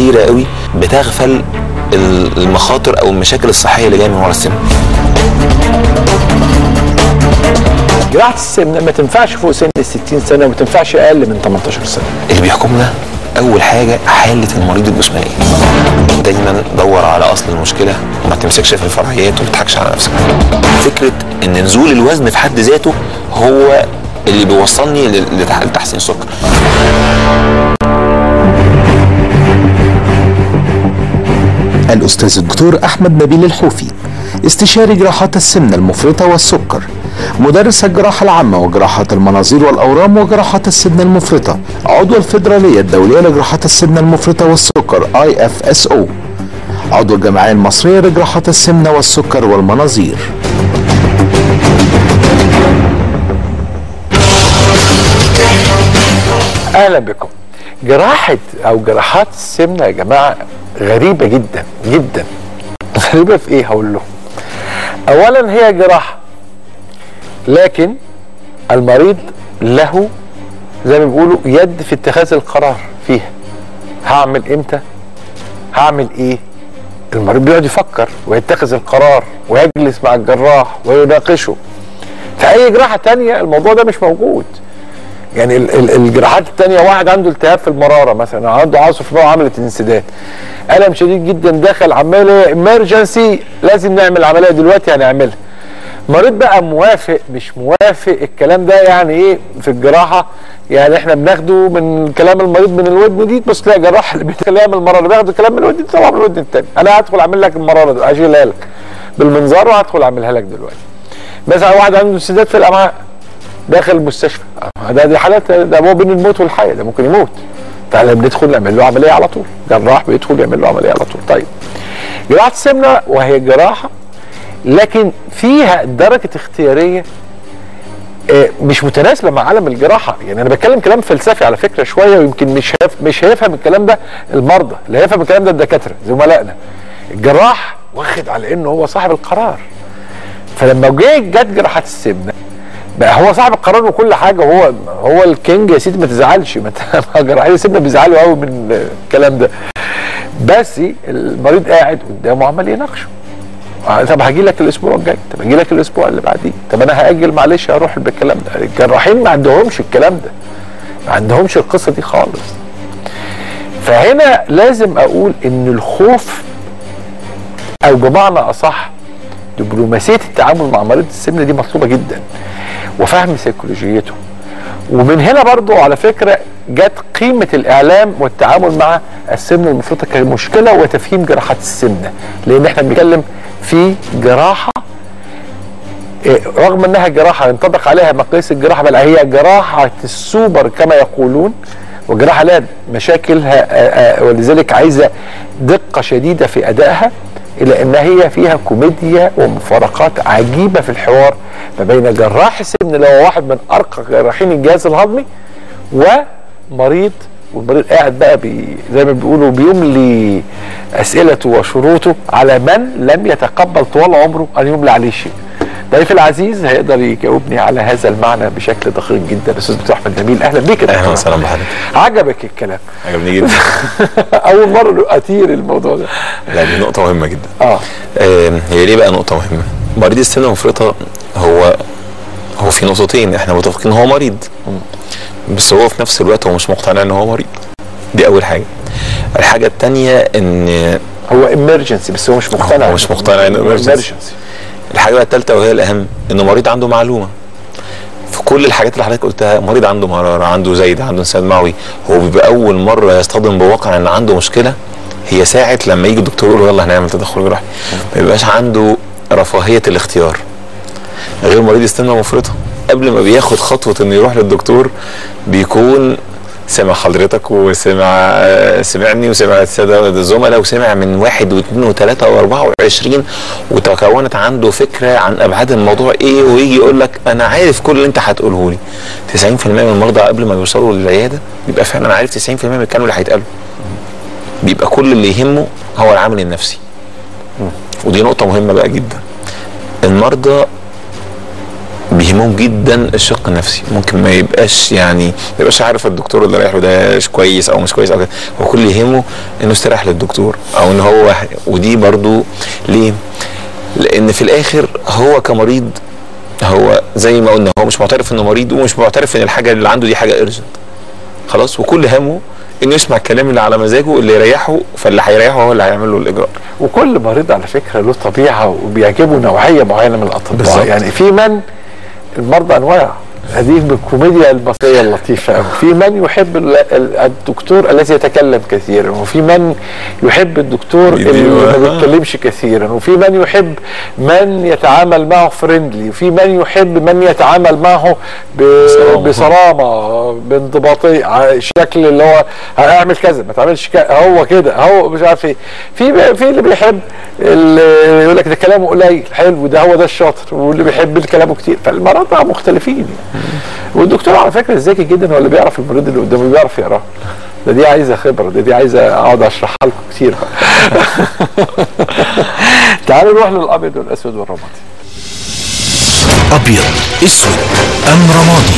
كتيره قوي بتغفل المخاطر او المشاكل الصحيه اللي جايه من ورا السمنه جراحه السمنه ما تنفعش فوق سن ال 60 سنه وما تنفعش اقل من 18 سنه اللي بيحكمنا اول حاجه حاله المريض الجسمانيه دايما دور على اصل المشكله وما تمسكش في الفرعيات وما تضحكش على نفسك فكره ان نزول الوزن في حد ذاته هو اللي بيوصلني لتحسين السكر الأستاذ الدكتور أحمد نبيل الحوفي استشاري جراحات السمنة المفرطة والسكر مدرس الجراحة العامة وجراحات المناظير والأورام وجراحات السمنة المفرطة عضو الفيدرالية الدولية لجراحات السمنة المفرطة والسكر IFSO عضو الجمعية المصرية لجراحات السمنة والسكر والمناظير اهلا بكم جراحه او جراحات السمنه يا جماعه غريبه جدا جدا غريبه في ايه هقول لهم اولا هي جراحه لكن المريض له زي ما بيقولوا يد في اتخاذ القرار فيها هعمل امتى هعمل ايه المريض بيقعد يفكر ويتخذ القرار ويجلس مع الجراح ويناقشه في اي جراحه تانية الموضوع ده مش موجود يعني ال- ال- الجراحات التانية واحد عنده التهاب في المرارة مثلا عنده عصف في المرارة عملت انسداد ألم شديد جدا دخل عمال امرجنسي لازم نعمل عملية دلوقتي هنعملها مريض بقى موافق مش موافق الكلام ده يعني ايه في الجراحة يعني احنا بناخده من كلام المريض من الودن دي تبص تلاقي جراح اللي بيتكلم المرارة بياخد كلام من الودن دي طبعا من الودن التاني انا هدخل اعمل لك المرارة دي اشيلها لك بالمنظار وهدخل اعملها لك دلوقتي مثلا واحد عنده انسداد في الامعاء داخل المستشفى ده دي حالات ده هو بين الموت والحياه ده ممكن يموت فاحنا بندخل نعمل له عمليه على طول جراح بيدخل يعمل له عمليه على طول طيب جراحه السمنه وهي جراحه لكن فيها درجه اختياريه آه، مش متناسبه مع عالم الجراحه يعني انا بتكلم كلام فلسفي على فكره شويه ويمكن مش هيف مش هيفهم الكلام ده المرضى اللي هيفهم الكلام ده الدكاتره زملائنا الجراح واخد على انه هو صاحب القرار فلما جه جت جراحات السمنه بقى هو صاحب القرار وكل حاجه وهو هو الكينج يا سيدي ما تزعلش ما ت- جراحين السمنه بيزعلوا قوي من الكلام ده بس المريض قاعد قدامه عمال يناقشه آه، طب هاجي لك الاسبوع الجاي طب هاجي لك الاسبوع اللي بعديه طب انا هاجل معلش هروح بالكلام ده الجراحين ما عندهمش الكلام ده ما عندهمش القصه دي خالص فهنا لازم اقول ان الخوف او بمعنى اصح دبلوماسيه التعامل مع مريض السمنه دي مطلوبه جدا وفهم سيكولوجيته ومن هنا برضو على فكره جت قيمه الاعلام والتعامل مع السمنه المفرطه كمشكله وتفهيم جراحات السمنه لان احنا بنتكلم في جراحه إيه، رغم انها جراحه ينطبق عليها مقاييس الجراحه بل هي جراحه السوبر كما يقولون وجراحه لها مشاكلها آه، آه، ولذلك عايزه دقه شديده في ادائها الا ان هي فيها كوميديا ومفارقات عجيبه في الحوار ما بين جراح السمن اللي هو واحد من ارقى جراحين الجهاز الهضمي ومريض والمريض قاعد بقى بي زي ما بيقولوا بيملي اسئلته وشروطه على من لم يتقبل طوال عمره ان يملى عليه شيء. ضيفي العزيز هيقدر يجاوبني على هذا المعنى بشكل دقيق جدا الاستاذ دكتور احمد نبيل اهلا بيك يا اهلا دكتور. وسهلا بحضرتك عجبك الكلام عجبني جدا اول مره اثير الموضوع ده لا دي نقطه مهمه جدا اه آم، هي ليه بقى نقطة مهمة؟ مريض السمنة المفرطة هو هو في نقطتين احنا متفقين هو مريض بس هو في نفس الوقت هو مش مقتنع ان هو مريض دي أول حاجة الحاجة التانية ان هو امرجنسي بس هو مش مقتنع هو مش مقتنع إنه emergency. emergency. الحاجة بقى التالتة وهي الأهم انه مريض عنده معلومة في كل الحاجات اللي حضرتك قلتها مريض عنده مرارة عنده زايدة عنده انسداد معوي هو بيبقى أول مرة يصطدم بواقع ان عنده مشكلة هي ساعة لما يجي الدكتور يقول له يلا هنعمل تدخل جراحي ما بيبقاش عنده رفاهية الاختيار غير مريض السمنة المفرطة قبل ما بياخد خطوة انه يروح للدكتور بيكون سمع حضرتك وسمع سمعني وسمع السادة الزملاء وسمع من واحد واثنين وثلاثة واربعة وعشرين وتكونت عنده فكرة عن ابعاد الموضوع ايه ويجي يقول لك انا عارف كل اللي انت هتقوله لي 90% من المرضى قبل ما بيوصلوا للعيادة بيبقى فعلا عارف 90% من الكلام اللي هيتقاله بيبقى كل اللي يهمه هو العامل النفسي ودي نقطة مهمة بقى جدا المرضى بيهمهم جدا الشق النفسي ممكن ما يبقاش يعني ما يبقاش عارف الدكتور اللي رايح له ده مش كويس او مش كويس او كده هو كل اللي يهمه انه يستريح للدكتور او ان هو ودي برضو ليه؟ لان في الاخر هو كمريض هو زي ما قلنا هو مش معترف انه مريض ومش معترف ان الحاجه اللي عنده دي حاجه ايرجنت خلاص وكل همه انه يسمع الكلام اللي على مزاجه اللي يريحه فاللي هيريحه هو اللي هيعمل له الاجراء وكل مريض على فكره له طبيعه وبيعجبه نوعيه معينه من الاطباء بالظبط. يعني في من المرضى انواع هذه من الكوميديا المصريه اللطيفه أوي. في من يحب ال- ال- الدكتور الذي يتكلم كثيرا وفي من يحب الدكتور اللي يديله- ما بيتكلمش كثيرا وفي من يحب من يتعامل معه فريندلي وفي من يحب من يتعامل معه ب- بصرامة. بصرامه بانضباطيه ع- شكل اللي هو هعمل كذا ما تعملش كذا هو كده هو مش عارف ايه في في اللي بيحب اللي يقول لك ده كلامه قليل حلو ده هو ده الشاطر واللي بيحب اللي كلامه كتير فالمرضى مختلفين يعني والدكتور على فكره ذكي جدا هو اللي بيعرف المريض اللي قدامه بيعرف يقراه ده دي عايزه خبره ده دي عايزه اقعد اشرحها لكم كتير بقى تعالوا نروح للابيض والاسود والرمادي أبيض أسود أم رمادي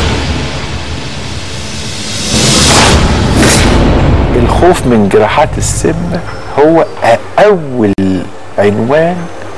الخوف من جراحات السمنه هو اول عنوان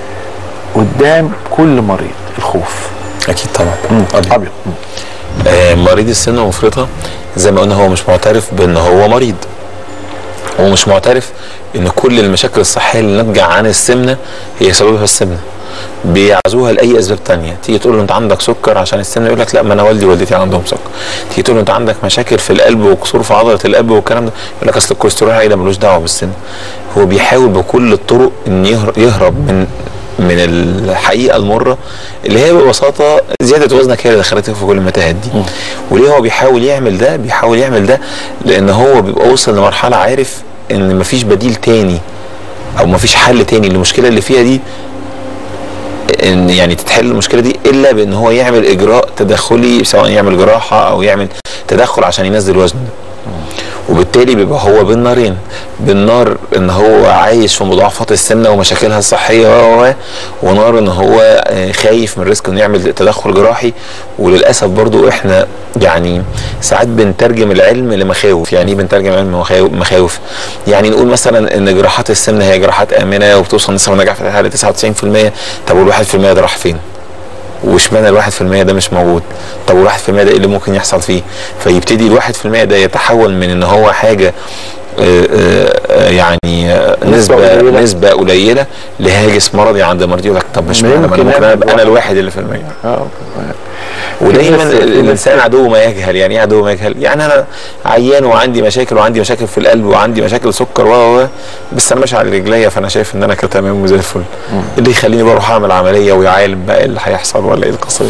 قدام كل مريض الخوف اكيد طبعا أبيض. ابيض آه، مريض السمنه المفرطه زي ما قلنا هو مش معترف بان هو مريض هو مش معترف ان كل المشاكل الصحيه اللي ناتجه عن السمنه هي سببها السمنه بيعزوها لاي اسباب تانية تيجي تقول له انت عندك سكر عشان السمنه يقول لك لا ما انا والدي ووالدتي عندهم سكر تيجي تقول له انت عندك مشاكل في القلب وقصور في عضله القلب والكلام ده يقول لك اصل الكوليسترول العالي ده ملوش دعوه بالسمنه هو بيحاول بكل الطرق ان يهر- يهرب من من الحقيقه المره اللي هي ببساطه زياده وزنك هي اللي دخلتك في كل المتاهات دي وليه هو بيحاول يعمل ده بيحاول يعمل ده لان هو بيبقى وصل لمرحله عارف ان مفيش بديل تاني او مفيش حل تاني للمشكله اللي فيها دي ان يعني تتحل المشكله دي الا بان هو يعمل اجراء تدخلي سواء يعمل جراحه او يعمل تدخل عشان ينزل وزنه وبالتالي بيبقى هو بين نارين بين نار ان هو عايش في مضاعفات السمنه ومشاكلها الصحيه و و- ونار ان هو آه، خايف من ريسك انه يعمل تدخل جراحي وللاسف برضو احنا يعني ساعات بنترجم العلم لمخاوف يعني ايه بنترجم العلم لمخاوف مخاوف يعني نقول مثلا ان جراحات السمنه هي جراحات امنه وبتوصل نسبه النجاح فيها ل 99% طب وال 1% ده راح فين؟ واشمعنى الواحد في المية ده مش موجود طب والواحد في المية ده ايه اللي ممكن يحصل فيه فيبتدي الواحد في المية ده يتحول من ان هو حاجة آه، آه، يعني آه، نسبة نسبة قليلة. نسبة قليلة لهاجس مرضي عند مريض يقول لك طب مش معنى ما انا يمكن ممكن أنا ابقى انا الواحد. الواحد اللي في المية اه ودايما في ناس- في ناس- الانسان عدو ما يجهل يعني ايه عدو ما يجهل يعني انا عيان وعندي مشاكل وعندي مشاكل في القلب وعندي مشاكل سكر و و بس انا ماشي على رجليا فانا شايف ان انا كده تمام وزي الفل إيه اللي يخليني بروح اعمل عمليه ويا عالم بقى إيه اللي هيحصل ولا ايه القصه دي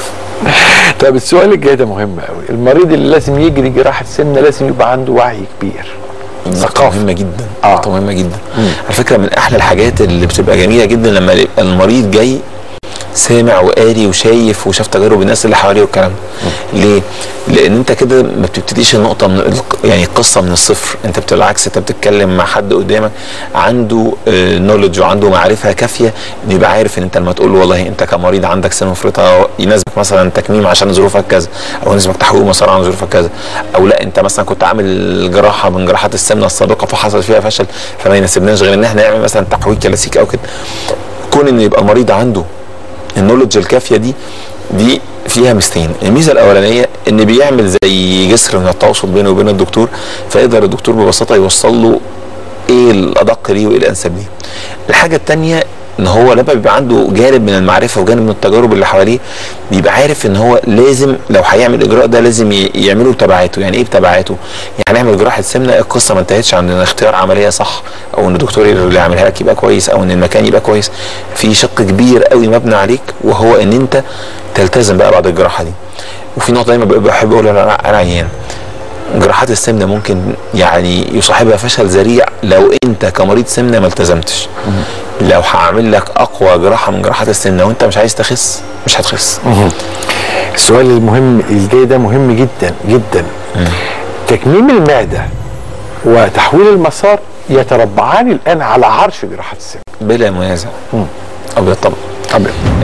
طب السؤال الجاي ده مهم قوي المريض اللي لازم يجري جراحه سمنه لازم يبقى عنده وعي كبير نقطة ثقافة. مهمة جدا آه. نقطة مهمة جدا على فكرة من أحلى الحاجات اللي بتبقى جميلة جدا لما يبقى المريض جاي سامع وقاري وشايف وشاف تجارب الناس اللي حواليه والكلام ده ليه؟ لأن أنت كده ما بتبتديش النقطة من الق- يعني القصة من الصفر أنت بالعكس أنت بتتكلم مع حد قدامك عنده نولج وعنده معرفة كافية إنه يبقى عارف إن أنت لما تقول له والله أنت كمريض عندك سن مفرطة يناسبك مثلا تكميم عشان ظروفك كذا أو يناسبك تحويل مسار عن ظروفك كذا أو لا أنت مثلا كنت عامل جراحة من جراحات السمنة السابقة فحصل فيها فشل فما يناسبناش غير إن إحنا نعمل مثلا تحويل كلاسيكي أو كده كون إن يبقى المريض عنده النولج الكافيه دي دي فيها ميزتين الميزه الاولانيه ان بيعمل زي جسر من التواصل بينه وبين الدكتور فيقدر الدكتور ببساطه يوصل له ايه الادق ليه وايه الانسب ليه الحاجه الثانيه ان هو لما بيبقى عنده جانب من المعرفه وجانب من التجارب اللي حواليه بيبقى عارف ان هو لازم لو هيعمل الاجراء ده لازم ي- يعمله بتبعاته يعني ايه بتبعاته يعني نعمل جراحه سمنه القصه ما انتهتش عند ان اختيار عمليه صح او ان الدكتور اللي يعملها لك يبقى كويس او ان المكان يبقى كويس في شق كبير قوي مبني عليك وهو ان انت تلتزم بقى بعد الجراحه دي وفي نقطه دايما بحب اقولها للع- العيان جراحات السمنه ممكن يعني يصاحبها فشل ذريع لو انت كمريض سمنه ما التزمتش لو هعمل لك اقوى جراحه من جراحات السمنه وانت مش عايز تخس مش هتخس السؤال المهم الجاي ده مهم جدا جدا تكميم المعده وتحويل المسار يتربعان الان على عرش جراحه السمنه بلا منازع ابيض طبعا طب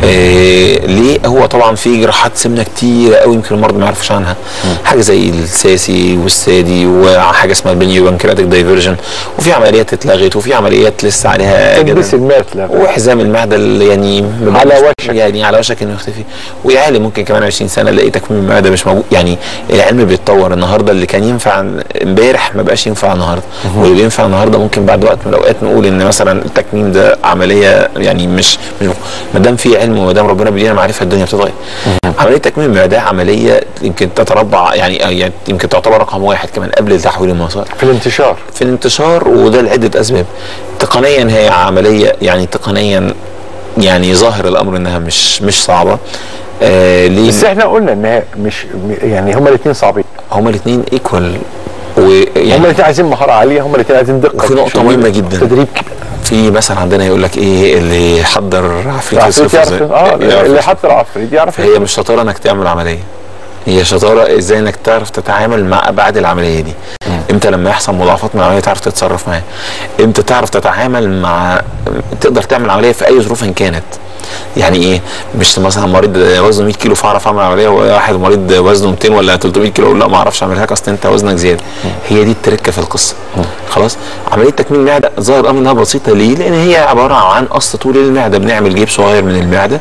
آه ليه هو طبعا في جراحات سمنه كتير قوي يمكن المرضى ما يعرفوش عنها حاجه زي الساسي والسادي وحاجه اسمها البنيو بانكرياتيك دايفرجن وفي عمليات اتلغت وفي عمليات لسه عليها تلبس جدل. المات وحزام المعده اللي يعني ما على بقاش- وشك. يعني على وشك انه يختفي ويعلي ممكن كمان 20 سنه الاقي تكميم المعده مش موجود يعني العلم بيتطور النهارده اللي كان ينفع امبارح ما بقاش ينفع النهارده واللي بينفع النهارده ممكن بعد وقت من الاوقات نقول ان مثلا التكميم ده عمليه يعني مش مش ما دام في علم وما دام ربنا بيدينا معرفه الدنيا بتتغير عمليه تكميم المعده عمليه يمكن تتربع يعني يعني يمكن تعتبر رقم واحد كمان قبل تحويل المسار في الانتشار في الانتشار وده لعده اسباب تقنيا هي عمليه يعني تقنيا يعني ظاهر الامر انها مش مش صعبه آه ليه بس احنا قلنا ان هي مش يعني هما الاثنين صعبين هما الاثنين ايكوال هما ويعني الاثنين عايزين مهاره عاليه هما الاثنين عايزين دقه وفي نقطة شغل، مهمة جدا. تدريب في مثل عندنا يقول لك ايه اللي يحضر عفريت عفريت يصرفه يعرف ازاي اه يعرف اللي يصرفه. حط العفريت يعرف هي مش شطاره انك تعمل عمليه هي شطاره ازاي انك تعرف تتعامل مع ابعاد العمليه دي امتى لما يحصل مضاعفات من العمليه تعرف تتصرف معاها امتى تعرف تتعامل مع تقدر تعمل عمليه في اي ظروف إن كانت يعني ايه مش مثلا مريض وزنه 100 كيلو فاعرف اعمل عمليه وواحد مريض وزنه 200 ولا 300 كيلو اقول لا ما اعرفش اعملها لك اصل انت وزنك زياده هي دي التركه في القصه خلاص عمليه تكميم المعده ظاهر الامر انها بسيطه ليه؟ لان هي عباره عن قص طول المعده بنعمل جيب صغير من المعده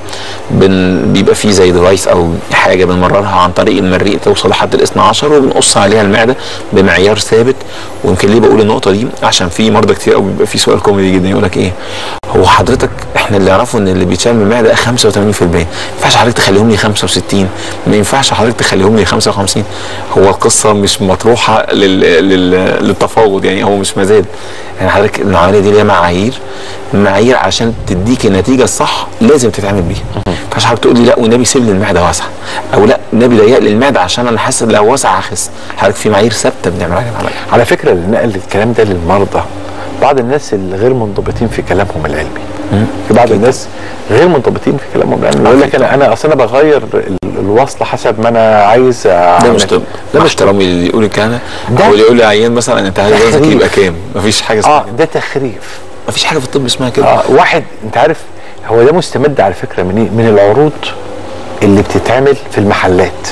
بن بيبقى فيه زي ديفايس او حاجه بنمررها عن طريق المريء توصل لحد الاثنى عشر وبنقص عليها المعده بمعيار ثابت ويمكن ليه بقول النقطه دي عشان في مرضى كتير قوي بيبقى في سؤال كوميدي جدا يقول لك ايه هو حضرتك احنا اللي نعرفه ان اللي بيتشال من المعده 85% ما ينفعش حضرتك تخليهم لي 65 ما ينفعش حضرتك تخليهم لي 55 هو القصه مش مطروحه لل... لل... للتفاوض يعني هو مش مزاد يعني حضرتك العمليه دي ليها معايير معايير عشان تديك النتيجه الصح لازم تتعمل بيها ما ينفعش حضرتك تقول لي لا والنبي سيب لي المعده واسعه او لا النبي ضيق لي المعده عشان انا حاسس لو واسعه هخس حضرتك في معايير ثابته بنعمل عليها العمليه على فكره اللي نقل الكلام ده للمرضى بعض الناس اللي غير منضبطين في كلامهم العلمي في بعض الناس غير منضبطين في كلامهم العلمي يقول لك انا انا اصل انا بغير ال- الوصله حسب ما انا عايز ده أعمل. مش طب ده مع مش طب احترامي اللي يقول الكلام ده- ده او اللي يقول لي عيان مثلا انت عايز وزنك تخريف. يبقى كام مفيش حاجه اسمها اه كده ده تخريف مفيش حاجه في الطب اسمها كده اه واحد انت عارف هو ده مستمد على فكره من ايه؟ من العروض اللي بتتعمل في المحلات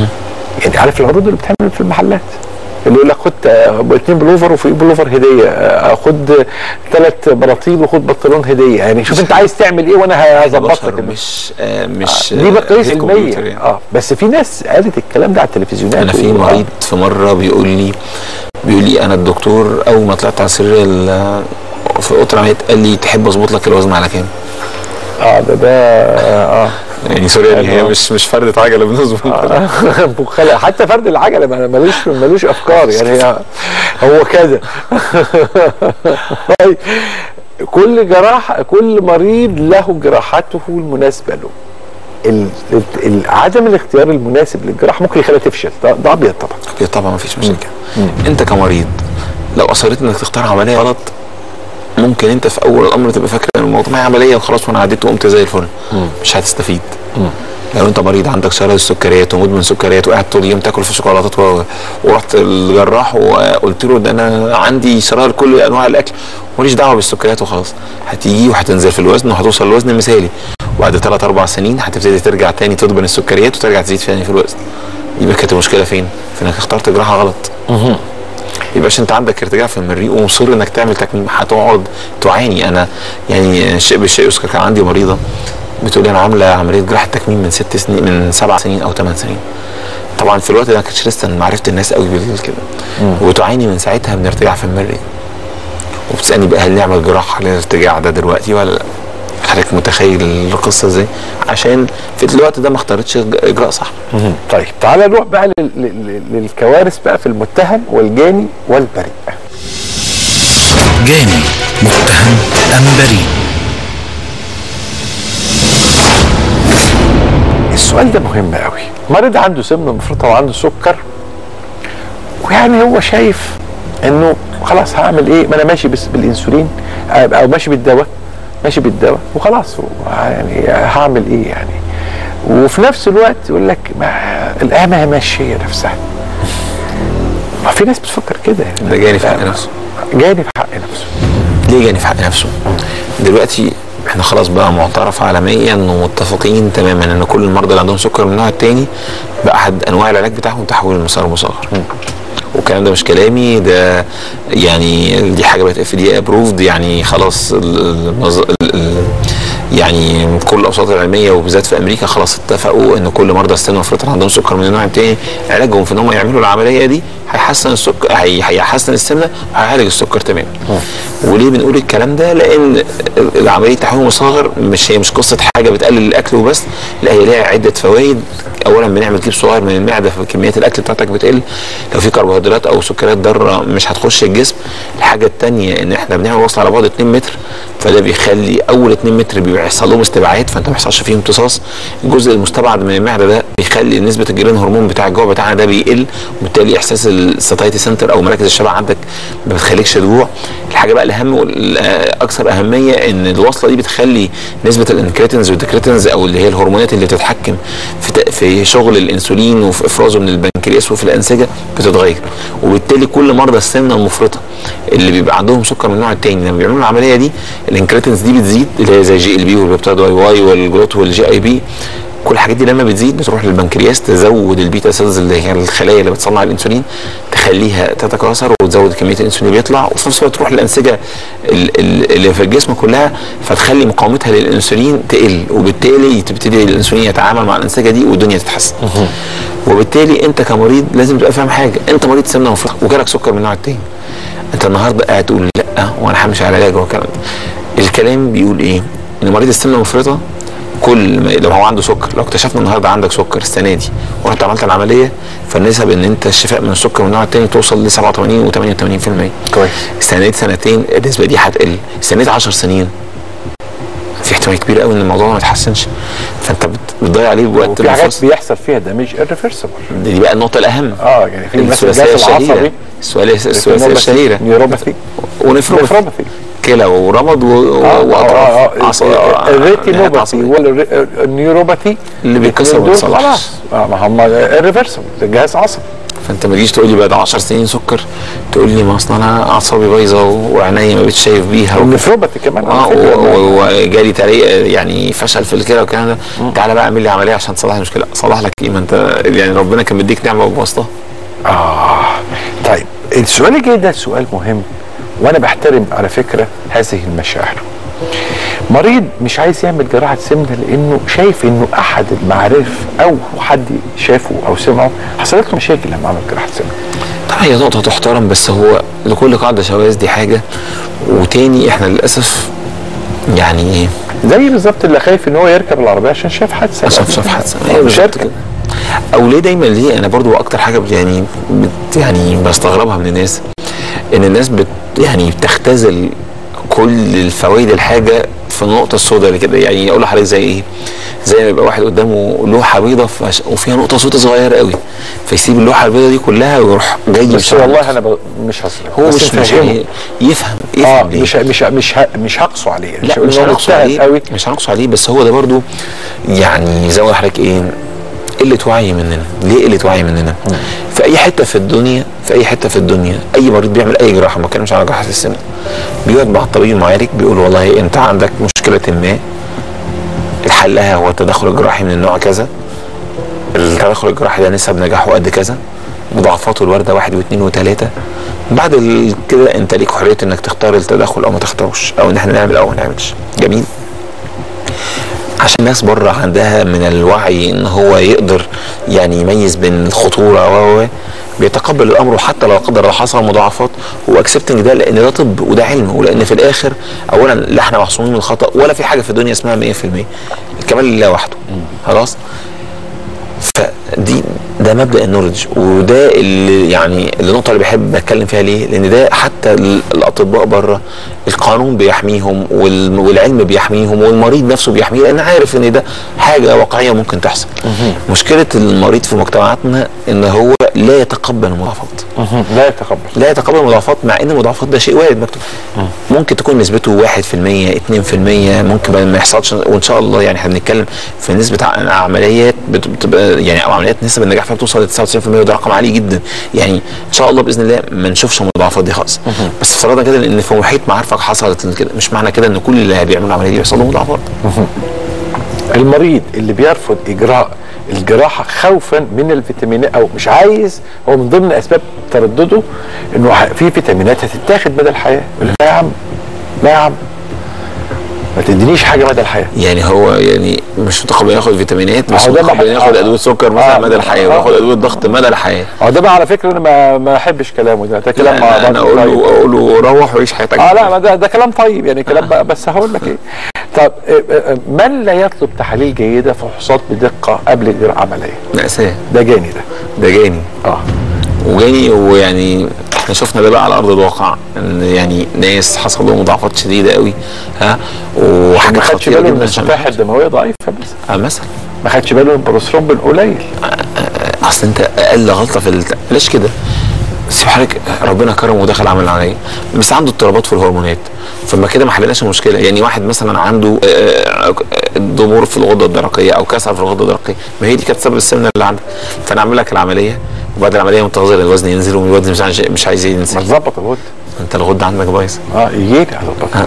يعني عارف العروض اللي بتتعمل في المحلات اللي يقول لك خد آه، اتنين بلوفر وفي بلوفر هديه آه، خد ثلاث بلاطيل وخد بنطلون هديه يعني شوف انت عايز تعمل ايه وانا هظبط بشر لك مش آه مش دي مقاييس آه، علميه كمبيوتر يعني. اه بس في ناس قالت الكلام ده على التلفزيونات انا في و- مريض في مره بيقول لي بيقول لي انا الدكتور اول ما طلعت على سرير ال- في اوضه العمليات قال لي تحب اظبط لك الوزن على كام؟ اه ده ده اه يعني سوري يعني هي أيوة. مش مش فردة عجله بنظبط آه. مخلع حتى فرد العجله ما- ملوش ملوش افكار يعني هي هو كذا طيب كل جراح كل مريض له جراحته المناسبه له ال- ال- عدم الاختيار المناسب للجراحه ممكن يخليها تفشل ده ده ابيض طبعا أكيد طبعا ما فيش مشاكل انت كمريض لو اصريت انك تختار عمليه غلط ممكن انت في اول الامر تبقى فاكر ان الموضوع معايا عمليه وخلاص وانا عديت وقمت زي الفل مش هتستفيد لو انت مريض عندك شلل السكريات ومدمن سكريات وقاعد طول اليوم تاكل في شوكولاتات و... ورحت الجراح وقلت له ده انا عندي شرايح لكل انواع الاكل ماليش دعوه بالسكريات وخلاص هتيجي وهتنزل في الوزن وهتوصل لوزن مثالي وبعد ثلاث اربع سنين هتبتدي ترجع تاني تدمن السكريات وترجع تزيد تاني في الوزن يبقى كانت المشكله فين؟ في انك اخترت جراحه غلط يبقاش انت عندك ارتجاع في المريء ومصر انك تعمل تكميم هتقعد تعاني انا يعني شيء بالشيء يذكر كان عندي مريضه بتقول لي انا عامله عمليه جراحه تكميم من ست سنين من سبع سنين او ثمان سنين طبعا في الوقت ده ما كانتش لسه معرفه الناس قوي كده وتعاني من ساعتها من ارتجاع في المريء وبتسالني بقى هل نعمل جراحه للارتجاع ده دلوقتي ولا لا حضرتك متخيل القصه ازاي عشان في الوقت ده ما اختارتش اجراء صح طيب تعالى نروح بقى لل- لل- للكوارث بقى في المتهم والجاني والبريء جاني متهم أم بريء السؤال ده مهم قوي مريض عنده سمنه مفرطه وعنده سكر ويعني هو شايف انه خلاص هعمل ايه ما انا ماشي بس بالانسولين او أو ماشي بالدواء ماشي بالدواء وخلاص يعني هعمل ايه يعني وفي نفس الوقت يقول لك ما القامه هي ماشيه نفسها ما في ناس بتفكر كده يعني ده جاني في حق نفسه جاني في حق نفسه ليه جاني في حق نفسه دلوقتي احنا خلاص بقى معترف عالميا ومتفقين تماما ان كل المرضى اللي عندهم سكر من النوع الثاني بقى احد انواع العلاج بتاعهم تحويل المسار المصغر والكلام ده مش كلامي ده يعني دي حاجه بقت اف دي ابروفد يعني خلاص ال- النظ- ال- ال- يعني كل الاوساط العلميه وبالذات في امريكا خلاص اتفقوا ان كل مرضى السن والفرط اللي عندهم سكر من النوع الثاني علاجهم في ان هم يعملوا العمليه دي هيحسن السكر هي- هيحسن السمنه وهيعالج السكر تماما وليه بنقول الكلام ده لان عمليه تحويل المصغر مش هي مش قصه حاجه بتقلل الاكل وبس لا هي ليها عده فوائد اولا بنعمل كيب صغير من المعده فكميات الاكل بتاعتك بتقل لو في كربوهيدرات او سكريات ضاره مش هتخش الجسم الحاجه الثانيه ان احنا بنعمل وصل على بعد 2 متر فده بيخلي اول 2 متر بيحصل لهم استبعاد فانت ما بيحصلش فيهم امتصاص الجزء المستبعد من المعده ده بيخلي نسبه الجرين هرمون بتاع الجوع بتاعنا ده بيقل وبالتالي احساس الساتايتي سنتر او مراكز الشبع عندك ما بتخليكش تجوع الحاجه بقى الاهم والاكثر اهميه ان الوصله دي بتخلي نسبه الانكريتنز والديكريتنز او اللي هي الهرمونات اللي بتتحكم في ت- في شغل الانسولين وفي افرازه من البنكرياس وفي الانسجه بتتغير وبالتالي كل مرضى السمنه المفرطه اللي بيبقى عندهم سكر من النوع الثاني لما بيعملوا العمليه دي الانكريتنز دي بتزيد اللي هي زي جي ال بي والبيبتايد واي واي والجلوت والجي اي بي كل الحاجات دي لما بتزيد بتروح للبنكرياس تزود البيتا سيلز اللي هي الخلايا اللي بتصنع الانسولين تخليها تتكاثر وتزود كميه الانسولين اللي بيطلع وفي نفس الوقت تروح للانسجه ال- ال- اللي في الجسم كلها فتخلي مقاومتها للانسولين تقل وبالتالي تبتدي الانسولين يتعامل مع الانسجه دي والدنيا تتحسن وبالتالي انت كمريض لازم تبقى فاهم حاجه انت مريض سمنه مفرطه وجالك سكر من النوع التاني انت النهارده قاعد تقول لا وانا همشي على علاج والكلام ده الكلام بيقول ايه ان مريض السمنه المفرطه كل ما لو هو عنده سكر لو اكتشفنا النهارده عندك سكر السنه دي ورحت عملت العمليه فالنسب ان انت الشفاء من السكر من النوع الثاني توصل ل 87 و 88% كويس استنيت سنتين النسبه دي هتقل استنيت 10 سنين في احتمال كبير قوي ان الموضوع ما يتحسنش فانت بت- بتضيع عليه وقت وفي حاجات المفاصل. بيحصل فيها دامج irreversible دي بقى النقطه الاهم اه يعني في مثلا الثلاثيه الجهاز الشهيره العصبي الثلاثيه الثلاثيه الشهيره نيوروباثي ونفروباثي نيفروباثي كلى ورمد و- واطراف عصب- نهايات الريتينوباثي عصبية. والنيوروباثي اللي بيتكسر الاتنين ما دول بيتصلحش. خلاص آه، ما هم irreversible ده جهاز عصبي فانت ما تجيش تقول لي بعد 10 سنين سكر تقول لي ما اصل انا اعصابي بايظه وعينيا ما بقتش شايف بيها و... والنيفروباثي كمان اه على فكرة. و- و- وجالي تاريخ يعني فشل في الكلى والكلام ده تعالى بقى اعمل لي عمليه عشان تصلح لي المشكله صلح لك ايه ما انت يعني ربنا كان مديك نعمه وبواسطه اه طيب السؤال الجاي ده سؤال مهم وانا بحترم على فكره هذه المشاعر مريض مش عايز يعمل جراحه سمنه لانه شايف انه احد المعارف او حد شافه او سمعه حصلت له مشاكل لما عمل جراحه سمنه طبعا هي نقطه تحترم بس هو لكل قاعده شواذ دي حاجه وتاني احنا للاسف يعني ايه زي بالظبط اللي خايف ان هو يركب العربيه عشان شاف حادثه عشان شاف حادثه هي هي مش بالظبط هيركب كده او ليه دايما ليه انا برضو اكتر حاجه بت- يعني بت يعني بستغربها من الناس ان الناس بت يعني بتختزل كل الفوائد الحاجه في النقطه السوداء اللي كده يعني اقول لحضرتك زي ايه زي ما يبقى واحد قدامه لوحه بيضاء فش- وفيها نقطه سوداء صغيره قوي فيسيب اللوحه البيضاء دي كلها ويروح جاي بس مشغل. والله انا ب... مش هصرف هو بس مش مش نفهمه. هي- يفهم اه يفهم ليه مش مش مش ه- مش هقصه عليه لا هقول مش إن هو هنقص مجتهد عليه قوي مش هنقص عليه بس هو ده برضو يعني زي ما قلت لحضرتك ايه قله وعي مننا ليه قله وعي مننا في اي حته في الدنيا في اي حته في الدنيا اي مريض بيعمل اي جراحه ما بتكلمش على جراحه السمنه بيقعد مع الطبيب المعالج بيقول والله انت عندك مشكله ما حلها هو التدخل الجراحي من النوع كذا التدخل الجراحي ده نسب نجاحه قد كذا مضاعفاته الوارده واحد واثنين وثلاثه بعد ال- كده انت ليك حريه انك تختار التدخل او ما تختاروش او ان احنا نعمل او ما نعملش جميل عشان الناس بره عندها من الوعي ان هو يقدر يعني يميز بين الخطوره و و- بيتقبل الامر وحتى لو قدر الله حصل مضاعفات هو اكسبتنج ده لان ده طب وده علم ولان في الاخر اولا لا احنا معصومين من الخطا ولا في حاجه في الدنيا اسمها 100% الكمال لله وحده خلاص فدي ده مبدا النولج وده اللي يعني النقطه اللي بحب اتكلم فيها ليه لان ده حتى ال- الاطباء بره القانون بيحميهم وال- والعلم بيحميهم والمريض نفسه بيحميه لان عارف ان ده حاجه واقعيه ممكن تحصل مشكله المريض في مجتمعاتنا ان هو لا يتقبل المضاعفات لا يتقبل لا يتقبل المضاعفات مع ان المضاعفات ده شيء وارد مكتوب ممكن تكون نسبته 1% 2% ممكن ما ما يحصلش وان شاء الله يعني احنا بنتكلم في نسبه ع- عمليات بت- بتبقى يعني او عمليات نسب النجاح فيها بتوصل ل 99% وده رقم عالي جدا يعني ان شاء الله باذن الله ما نشوفش المضاعفات دي خالص بس افتراضا كده ان في محيط معارفك حصلت كده مش معنى كده ان كل اللي بيعملوا العمليه دي بيحصل لهم مضاعفات المريض اللي بيرفض اجراء الجراحه خوفا من الفيتامينات او مش عايز هو من ضمن اسباب تردده انه ح- في فيتامينات هتتاخد مدى الحياه يقول لك لا يا عم لا يا عم ما تدينيش حاجه مدى الحياه يعني هو يعني مش متقبل ياخد فيتامينات بس هو ده متقبل بحق- ياخد آه. ادويه سكر مثلا آه. مدى الحياه آه. وياخد ادويه ضغط مدى الحياه اه ده بقى على فكره انا ما ما احبش كلامه ده ده كلام مع لا، بعض انا اقول طيب. له اقول له روح وعيش حياتك اه لا ما ده ده كلام طيب يعني كلام بقى بس هقول لك ايه طب آه، آه، من لا يطلب تحاليل جيده فحوصات بدقه قبل اجراء عمليه مأساة ده جاني ده ده جاني اه وجاني ويعني احنا شفنا ده بقى على ارض الواقع ان يعني ناس حصل لهم مضاعفات شديده قوي ها ما وحاجه خدش خطيره باله ان جدا عشان الصفائح الدمويه ضعيفه بس آه مثلا ما خدش باله ان البروسترومبين قليل اصل انت اقل غلطه في الت... ليش كده؟ سيب حضرتك ربنا كرمه ودخل عمل العمليه بس عنده اضطرابات في الهرمونات فما كده ما حلناش المشكله يعني واحد مثلا عنده آه، آه، ضمور في الغده الدرقيه او كسر في الغده الدرقيه ما هي دي كانت سبب السمنه اللي عندك فانا اعمل لك العمليه وبعد العمليه منتظر الوزن ينزل والوزن مش عايز مش عايز ما ينزل تظبط الغده انت الغده عندك بايظه اه يجيلي هظبطها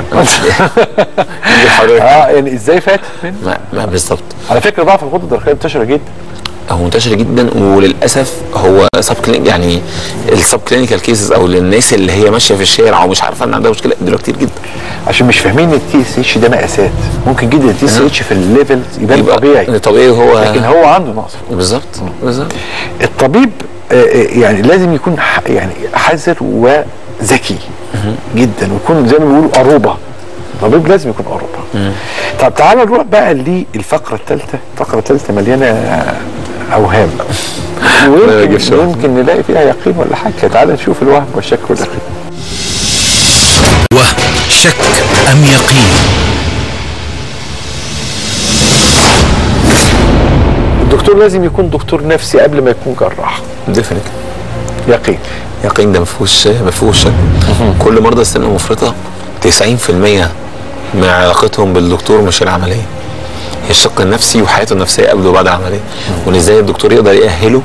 يجي حضرتك اه يعني ازاي فاتت منه ما, ما بالظبط على فكره ضعف الغده الدرقيه منتشره جدا هو منتشر جدا وللاسف هو سب كلين يعني السب كلينيكال كيسز او للناس اللي هي ماشيه في الشارع ومش عارفه ان عندها مشكله دول كتير جدا عشان مش فاهمين ان التي اس اتش ده مقاسات ممكن جدا التي اس اتش في الليفل يبان طبيعي طبيعي هو لكن هو عنده نقص بالظبط بالظبط الطبيب آه، آه، يعني لازم يكون ح- يعني حذر وذكي جدا ويكون زي ما بيقولوا أروبة الطبيب لازم يكون أروبة طب تعالى نروح بقى للفقرة الثالثة الفقرة الثالثة مليانة آه، أوهام ويمكن يجيبش وهم. يمكن نلاقي فيها يقين ولا حاجة تعالى نشوف الوهم والشك واليقين وهم شك أم يقين الدكتور لازم يكون دكتور نفسي قبل ما يكون جراح ديفنت يقين يقين ده ما فيهوش ما فيهوش شك كل مرضى السمنه المفرطه 90% من علاقتهم بالدكتور مش العمليه هي الشق النفسي وحياته النفسيه قبل وبعد العمليه وان ازاي الدكتور يقدر يأهله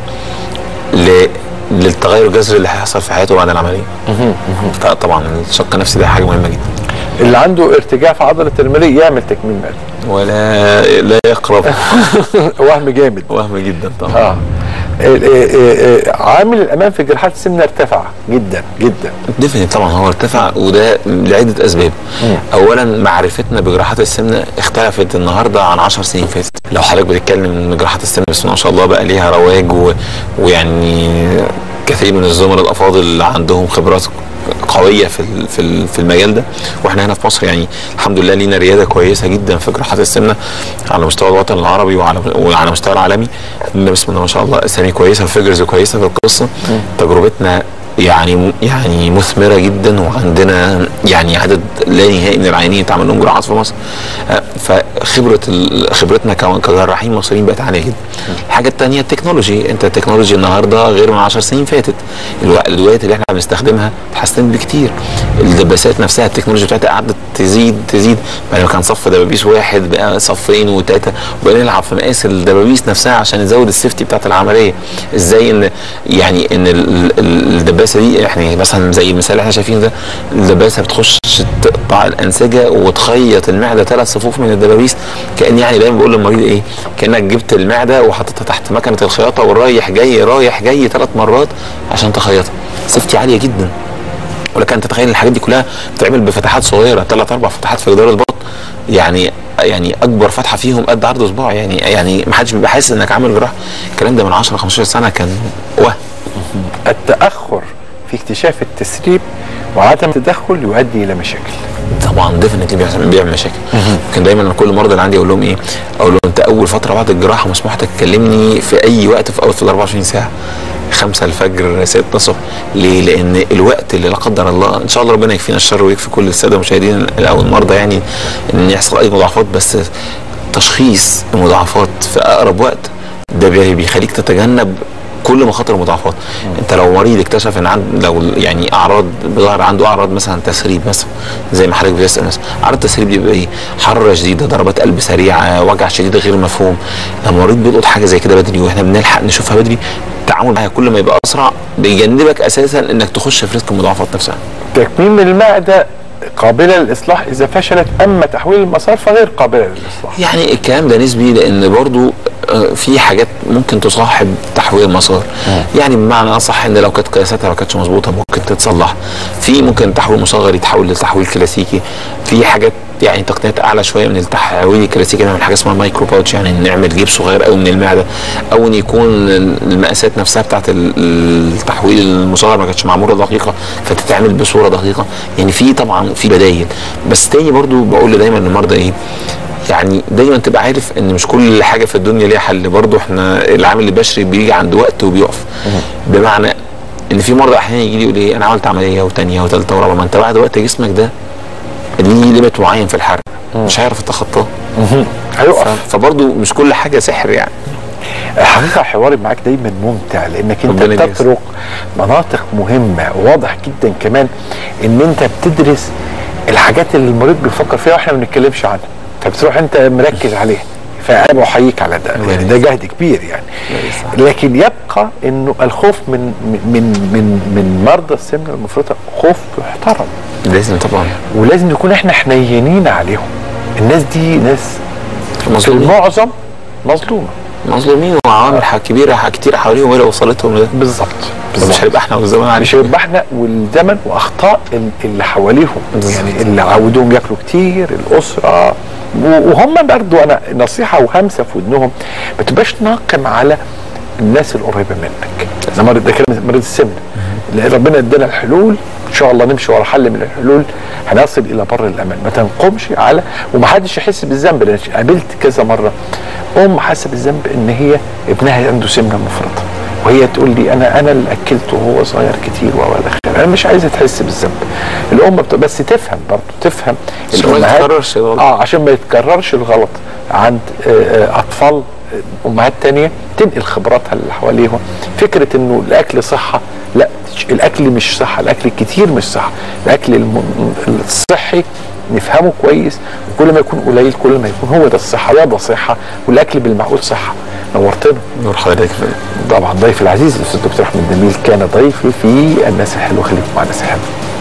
ل للتغير الجذري اللي هيحصل في حياته بعد العمليه فطبعا الشق النفسي ده حاجه مهمه جدا اللي عنده ارتجاع في عضلة المريء يعمل تكميم معدة ولا لا يقرب وهم جامد وهم جدا طبعا اه ال- آه، آه، آه، عامل الامان في جراحات السمنه ارتفع جدا جدا ديفنت طبعا هو ارتفع وده لعده اسباب اولا معرفتنا بجراحات السمنه اختلفت النهارده عن 10 سنين فاتت لو حضرتك بتتكلم ان جراحات السمنه بسم الله ما شاء الله بقى ليها رواج و... ويعني كثير من الزملاء الافاضل عندهم خبرات قويه في ال- في ال- في المجال ده واحنا هنا في مصر يعني الحمد لله لينا رياده كويسه جدا في جراحات السمنه على مستوى الوطن العربي وعلى وعلى مستوى العالمي عندنا بسم الله ما شاء الله اسامي كويسه وفيجرز كويسه في القصه تجربتنا يعني يعني مثمره جدا وعندنا يعني عدد لا نهائي من العيانين اتعمل لهم جراحات في مصر آه، فخبره ال- خبرتنا كمان كجراحين مصريين بقت عاليه جدا. الحاجه الثانيه التكنولوجي انت التكنولوجي النهارده غير من 10 سنين فاتت الو- الادوات اللي احنا بنستخدمها اتحسنت بكتير الدباسات نفسها التكنولوجيا بتاعتها قعدت تزيد تزيد بعد ما كان صف دبابيس واحد بقى صفين وثلاثه وبقينا نلعب في مقاس الدبابيس نفسها عشان نزود السيفتي بتاعت العمليه ازاي ان يعني ان ال- ال- الدباسه دي يعني مثلا زي المثال اللي احنا شايفينه ده الدباسه بتخش تقطع الانسجه وتخيط المعده ثلاث صفوف من الدبابيس كان يعني دايما بقول للمريض ايه كانك جبت المعده وحطيتها تحت مكنه الخياطه ورايح جاي رايح جاي ثلاث مرات عشان تخيطها سيفتي عاليه جدا ولكن انت تتخيل الحاجات دي كلها بتتعمل بفتحات صغيره ثلاث اربع فتحات في جدار البطن يعني يعني اكبر فتحه فيهم قد عرض صباع يعني يعني ما حدش بيبقى حاسس انك عامل جراحه الكلام ده من 10 15 سنه كان وهم التاخر في اكتشاف التسريب وعدم التدخل يؤدي الى مشاكل طبعا ديفنتلي بيعمل بيعمل مشاكل كان دايما أنا كل مرضى اللي عندي اقول لهم ايه اقول لهم انت اول فتره بعد الجراحه مسموح لك تكلمني في اي وقت في اول في ال 24 ساعه 5 الفجر 6 الصبح ليه؟ لان الوقت اللي لا قدر الله ان شاء الله ربنا يكفينا الشر ويكفي كل الساده المشاهدين او المرضى يعني ان يحصل اي مضاعفات بس تشخيص المضاعفات في اقرب وقت ده بي- بيخليك تتجنب كل مخاطر المضاعفات انت لو مريض اكتشف ان عند لو يعني اعراض ظهر عنده اعراض مثلا تسريب مثلا زي ما حضرتك بتسال مثلا اعراض التسريب دي بيبقى ايه حراره شديده ضربات قلب سريعه وجع شديد غير مفهوم لما المريض بيلقط حاجه زي كده بدري واحنا بنلحق نشوفها بدري التعامل معاها كل ما يبقى اسرع بيجنبك اساسا انك تخش في ريسك المضاعفات نفسها تكميم المعده قابله للاصلاح اذا فشلت اما تحويل المسار فغير قابله للاصلاح يعني الكلام ده نسبي لان برضو آه، في حاجات ممكن تصاحب تحويل المسار يعني بمعنى اصح ان لو كانت قياساتها ما كانتش مظبوطه ممكن تتصلح في ممكن تحويل مصغر يتحول لتحويل كلاسيكي في حاجات يعني تقنيات اعلى شويه من التحويل الكلاسيكي نعمل حاجه اسمها مايكرو باوتش يعني نعمل جيب صغير قوي من المعده او ان يكون المقاسات نفسها بتاعت ال- التحويل المصغر ما كانتش معموله دقيقه فتتعمل بصوره دقيقه يعني في طبعا في بدايل بس تاني برضو بقول دايما للمرضى ايه يعني دايما تبقى عارف ان مش كل حاجه في الدنيا ليها حل برضه احنا العامل البشري بيجي عند وقت وبيقف بمعنى ان في مرضى احيانا يجي لي يقول ايه انا عملت عمليه وثانيه وثالثه ورابعه ما انت بعد وقت جسمك ده ليه ليميت معين في الحرق مش هيعرف يتخطاه هيقف فبرضه مش كل حاجه سحر يعني الحقيقه حواري معاك دايما ممتع لانك انت ربنا يجزاك. بتطرق مناطق مهمه واضح جدا كمان ان انت بتدرس الحاجات اللي المريض بيفكر فيها واحنا ما بنتكلمش عنها فبتروح انت مركز عليها فانا بحييك على ده يعني ده جهد كبير يعني لكن يبقى انه الخوف من من من من مرضى السمنه المفرطه خوف محترم لازم طبعا ولازم نكون احنا حنينين عليهم الناس دي ناس في مظلومين المعظم مظلومه مظلومين وعوامل ح- كبيره ح- كتير حواليهم هي اللي وصلتهم لده بالظبط مش هنبقى احنا والزمان مش عايشين هيبقى احنا والزمن واخطاء ال- اللي حواليهم يعني اللي عودوهم ياكلوا كتير الاسره و- وهم برضو انا نصيحه وهمسه في ودنهم ما تبقاش ناقم على الناس القريبه منك ده مريض ده كان مريض السمنه لان ربنا ادانا الحلول ان شاء الله نمشي ورا حل من الحلول هنصل الى بر الامان ما تنقمش على ومحدش يحس بالذنب لان قابلت كذا مره ام حاسه بالذنب ان هي ابنها عنده سمنه مفرطه وهي تقول لي انا انا اللي اكلته وهو صغير كتير والى اخره انا مش عايزه تحس بالذنب الام بت... بس تفهم برضه تفهم عشان ما الأمهات- يتكررش الغلط. اه عشان ما يتكررش الغلط عند آه، آه، اطفال آه، امهات تانية تنقل خبراتها اللي حواليهم فكره انه الاكل صحه لا الاكل مش صحه الاكل الكتير مش صحه الاكل الم- الصحي نفهمه كويس وكل ما يكون قليل كل ما يكون هو ده الصحه رياضه صحه والاكل بالمعقول صحه نورتنا نور حضرتك طبعا ضيف العزيز الاستاذ الدكتور احمد نبيل كان ضيفي في الناس الحلوه خليكم مع الناس الحلوه